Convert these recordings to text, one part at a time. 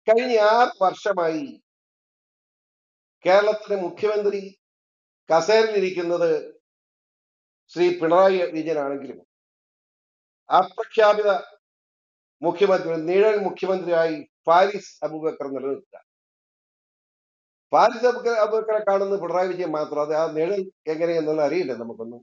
കഴിഞ്ഞ ആറ് വർഷമായി കേരളത്തിലെ മുഖ്യമന്ത്രി കസേരയിലിരിക്കുന്നത് ശ്രീ പിണറായി വിജയനാണെങ്കിലും അപ്രഖ്യാപിത മുഖ്യമന്ത്രി നിഴൽ മുഖ്യമന്ത്രിയായി ഫാരിസ് അബൂബക്കർ നിലനിൽക്കുക ഫാരിസ് അബൂബക്കർ അബൂബക്കറെ കാണുന്നത് പിണറായി വിജയൻ മാത്രം അത് ആ നിഴൽ എങ്ങനെയെന്നുള്ള അറിയില്ല നമുക്കൊന്നും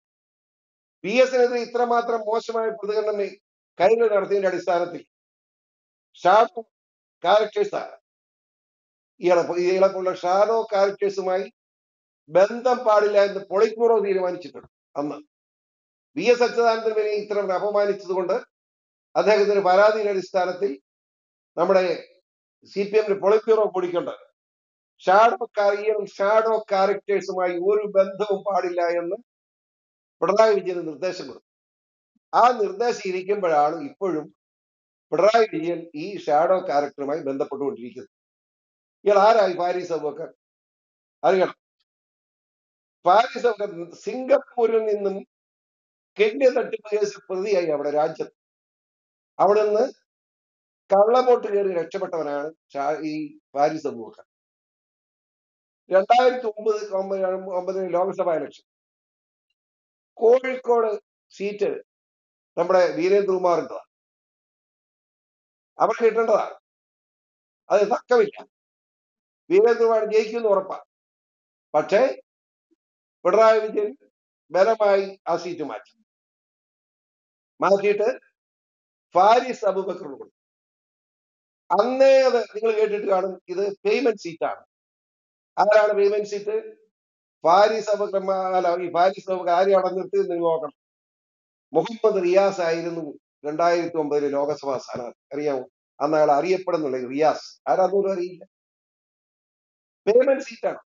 പി എസിനെതിരെ ഇത്രമാത്രം മോശമായ പ്രതികരണം കൈകൾ നടത്തിയതിന്റെ അടിസ്ഥാനത്തിൽ ഷാഡോ ക്യാരക്ടേഴ്സാണ് ഇയാളെ ഇയാളെപ്പോലുള്ള ഷാഡോ ക്യാരക്ടേഴ്സുമായി ബന്ധം പാടില്ല എന്ന് പൊളിറ്റ് ബ്യൂറോ തീരുമാനിച്ചിട്ടുണ്ട് അന്ന് വി എസ് അച്യുതാനന്ദനെ ഇത്തരം അപമാനിച്ചത് കൊണ്ട് അദ്ദേഹത്തിന് പരാതിയുടെ അടിസ്ഥാനത്തിൽ നമ്മുടെ സി പി എമ്മിന് പൊളിറ്റ് ബ്യൂറോ പൊടിക്കേണ്ടത് ഷാഡോ കാരിയർ ഷാഡോ ക്യാരക്ടേഴ്സുമായി ഒരു ബന്ധവും പാടില്ല എന്ന് പിണറായി വിജയന് നിർദ്ദേശം കൊടുത്തു ആ നിർദ്ദേശം ഇരിക്കുമ്പോഴാണ് ഇപ്പോഴും പിണറായി വിജയൻ ഈ ഷാഡോ ക്യാരക്ടറുമായി ബന്ധപ്പെട്ടുകൊണ്ടിരിക്കുന്നത് ഇയാൾ ആരായി ഫാരിസ് അബൂബക്കർ അറിയണം ഫാരിസ് അബൂബക്കർ സിംഗപ്പൂരിൽ നിന്നും കിഡ്നി തട്ടിപ്പ് കേസിൽ പ്രതിയായി അവിടെ രാജ്യത്ത് അവിടെ നിന്ന് കള്ളവോട്ട് കയറി രക്ഷപ്പെട്ടവനാണ് ഷാ- ഈ ഫാരിസ് അബൂബക്കർ രണ്ടായിരത്തി ഒമ്പത് ഒമ്പതിന് ലോക്സഭാ ഇലക്ഷൻ കോഴിക്കോട് സീറ്റ് നമ്മുടെ വീരേന്ദ്രകുമാറിൻ്റെതാണ് അവർക്ക് കിട്ടേണ്ടതാണ് അത് തക്കമില്ല വീരേന്ദ്രകുമാർ ജയിക്കുമെന്ന് ഉറപ്പാണ് പക്ഷേ പിണറായി വിജയൻ ബലമായി ആ സീറ്റ് മാറ്റി മാറ്റിയിട്ട് ഫാരിസ് അബൂബക്കറിന് കൊടുത്തു അന്നേ അത് നിങ്ങൾ കേട്ടിട്ട് കാണും ഇത് പേയ്മെന്റ് സീറ്റാണ് ആരാണ് പേയ്മെന്റ് സീറ്റ് ഫാരിസ് അബൂബക്കർ അല്ല ഈ ഫാരിസ് അബൂബക്കർ ആരെയാണ് നിർത്തിയത് നിങ്ങൾ നോക്കണം മുഹമ്മദ് റിയാസ് ആയിരുന്നു രണ്ടായിരത്തി ഒമ്പതിലെ ലോകസഭാ സ്ഥാനാർത്ഥി അറിയാമോ അന്ന് അയാൾ അറിയപ്പെടുന്നുള്ള റിയാസ് ആരാന്നൂരും അറിയില്ല പേയ്മെന്റ് സീറ്റാണ്